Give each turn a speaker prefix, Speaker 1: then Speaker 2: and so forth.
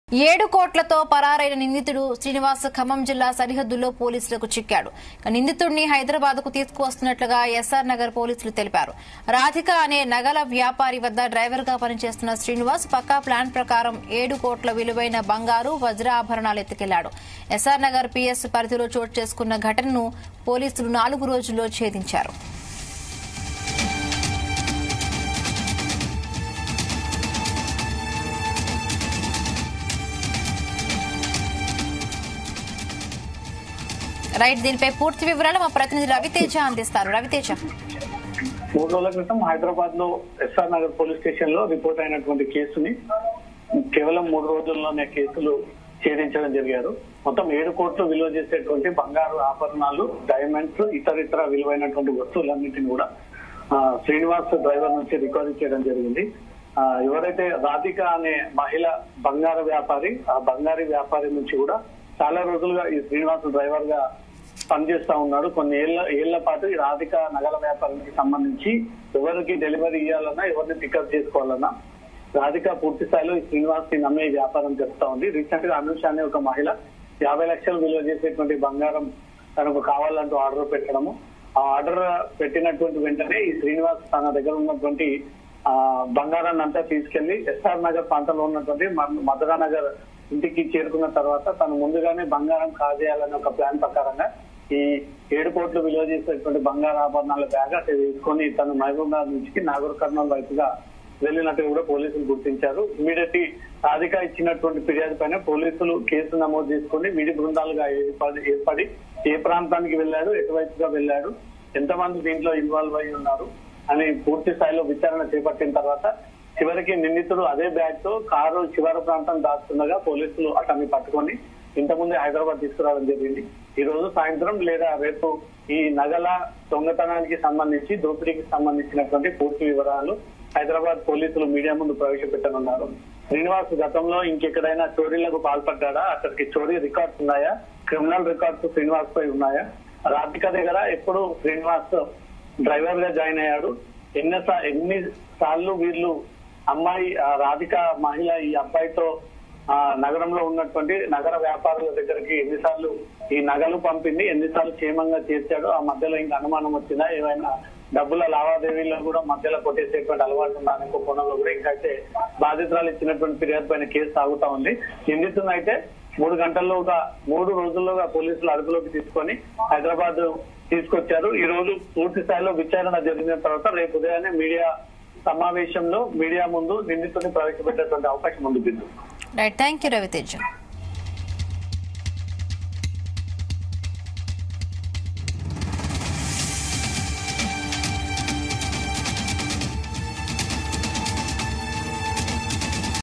Speaker 1: ఏడు కోట్లతో పరారైన నిందితుడు శ్రీనివాస్ ఖమ్మం జిల్లా సరిహద్దుల్లో పోలీసులకు చిక్కాడు ఇక నిందితుడిని హైదరాబాద్ కు తీసుకువస్తున్నట్లుగా ఎస్ఆర్ నగర్ పోలీసులు తెలిపారు రాధిక అనే నగల వ్యాపారి వద్ద డ్రైవర్ గా పనిచేస్తున్న శ్రీనివాస్ పక్కా ప్లాన్ ప్రకారం ఏడు కోట్ల విలువైన బంగారు వజ్రాభరణాలు ఎత్తుకెళ్లాడు ఎస్ఆర్ నగర్ పీఎస్ పరిధిలో చోటు చేసుకున్న ఘటనను పోలీసులు నాలుగు రోజుల్లో ఛేదించారు రైట్ దీనిపై పూర్తి వివరాలు మా ప్రతినిధి రవితేజ అందిస్తారు రవితేజ
Speaker 2: మూడు రోజుల క్రితం హైదరాబాద్ లో ఎస్ఆర్ నగర్ పోలీస్ స్టేషన్ లో రిపోర్ట్ అయినటువంటి కేసుని కేవలం మూడు రోజుల్లోనే కేసులు ఛేదించడం జరిగారు మొత్తం ఏడు కోట్లు విలువ చేసేటువంటి బంగారు ఆభరణాలు డైమండ్స్ ఇతర ఇతర విలువైనటువంటి వస్తువులన్నింటినీ కూడా ఆ, శ్రీనివాస్ డ్రైవర్ నుంచి రికవరీ చేయడం జరిగింది ఆ, ఎవరైతే రాధిక అనే మహిళ బంగారు వ్యాపారి ఆ బంగారు వ్యాపారి నుంచి కూడా చాలా రోజులుగా ఈ శ్రీనివాస్ డ్రైవర్ గా పనిచేస్తా ఉన్నాడు కొన్ని ఏళ్ల ఏళ్ల పాటు ఈ రాధిక నగల వ్యాపారానికి సంబంధించి ఎవరికి డెలివరీ ఇవ్వాలన్నా ఎవరిని పికప్ చేసుకోవాలన్నా రాధిక పూర్తి స్థాయిలో ఈ శ్రీనివాస్ ని నమ్మే వ్యాపారం చేస్తా ఉంది రీసెంట్ గా అనుష అనే ఒక మహిళ యాభై లక్షలు విలువ చేసేటువంటి బంగారం తనకు కావాలంటూ ఆర్డర్ పెట్టడము ఆ ఆర్డర్ పెట్టినటువంటి వెంటనే ఈ శ్రీనివాస్ తన దగ్గర ఉన్నటువంటి ఆ బంగారాన్ని అంతా తీసుకెళ్లి ఎస్ఆర్ నగర్ ప్రాంతంలో ఉన్నటువంటి మ- మధురా నగర్ ఇంటికి చేరుకున్న తర్వాత తను ముందుగానే బంగారం కాజేయాలనే ఒక ప్లాన్ ప్రకారంగా ఈ ఏడు కోట్లు విలువ చేసేటువంటి బంగారు ఆభరణాల బ్యాగ్ అక్కడ తీసుకొని తను మహబూబ్నగర్ నుంచి నాగర్ కర్నూలు వైపుగా వెళ్ళినట్టు కూడా పోలీసులు గుర్తించారు ఇమీడియట్లీ రాధిక ఇచ్చినటువంటి ఫిర్యాదు పైన పోలీసులు కేసు నమోదు చేసుకుని విడి బృందాలుగా ఏర్పడి ఏర్పడి ఏ ప్రాంతానికి వెళ్ళాడు ఎటువైపుగా వెళ్ళాడు ఎంతమంది దీంట్లో ఇన్వాల్వ్ అయి ఉన్నారు అని పూర్తి స్థాయిలో విచారణ చేపట్టిన తర్వాత చివరికి నిందితుడు అదే బ్యాగ్ తో కారు చివరి ప్రాంతం దాచుతుండగా పోలీసులు అతన్ని పట్టుకొని ఇంతకుముందే హైదరాబాద్ తీసుకురావడం జరిగింది ఈ రోజు సాయంత్రం లేదా రేపు ఈ నగల దొంగతనానికి సంబంధించి దోపిడీకి సంబంధించినటువంటి పూర్తి వివరాలు హైదరాబాద్ పోలీసులు మీడియా ముందు ప్రవేశపెట్టనున్నారు శ్రీనివాస్ గతంలో ఇంకెక్కడైనా చోరీలకు పాల్పడ్డా అతనికి చోరీ రికార్డ్స్ ఉన్నాయా క్రిమినల్ రికార్డ్స్ శ్రీనివాస్ పై ఉన్నాయా రాధిక దగ్గర ఎప్పుడు శ్రీనివాస్ డ్రైవర్ గా జాయిన్ అయ్యాడు ఎన్ని ఎన్ని సార్లు వీళ్ళు అమ్మాయి ఆ రాధిక మహిళ ఈ అబ్బాయితో ఆ నగరంలో ఉన్నటువంటి నగర వ్యాపారుల దగ్గరికి ఎన్నిసార్లు ఈ నగలు పంపింది ఎన్నిసార్లు క్షేమంగా చేర్చాడు ఆ మధ్యలో ఇంకా అనుమానం వచ్చిందా ఏమైనా డబ్బుల లావాదేవీల్లో కూడా మధ్యలో కొట్టేసేటువంటి అలవాటు ఉందా అనే కోణంలో కూడా ఇంకా అయితే బాధితురాలు ఇచ్చినటువంటి ఫిర్యాదు పైన కేసు సాగుతా ఉంది నిందితులను అయితే మూడు గంటల్లోగా మూడు రోజుల్లోగా పోలీసులు అదుపులోకి తీసుకొని హైదరాబాద్ తీసుకొచ్చారు ఈ రోజు పూర్తి స్థాయిలో విచారణ జరిగిన తర్వాత రేపు ఉదయాన్నే మీడియా సమావేశంలో మీడియా ముందు నిందితుడిని ప్రవేశపెట్టేటువంటి అవకాశం ఉంది Bindu
Speaker 1: right thank you Raviteja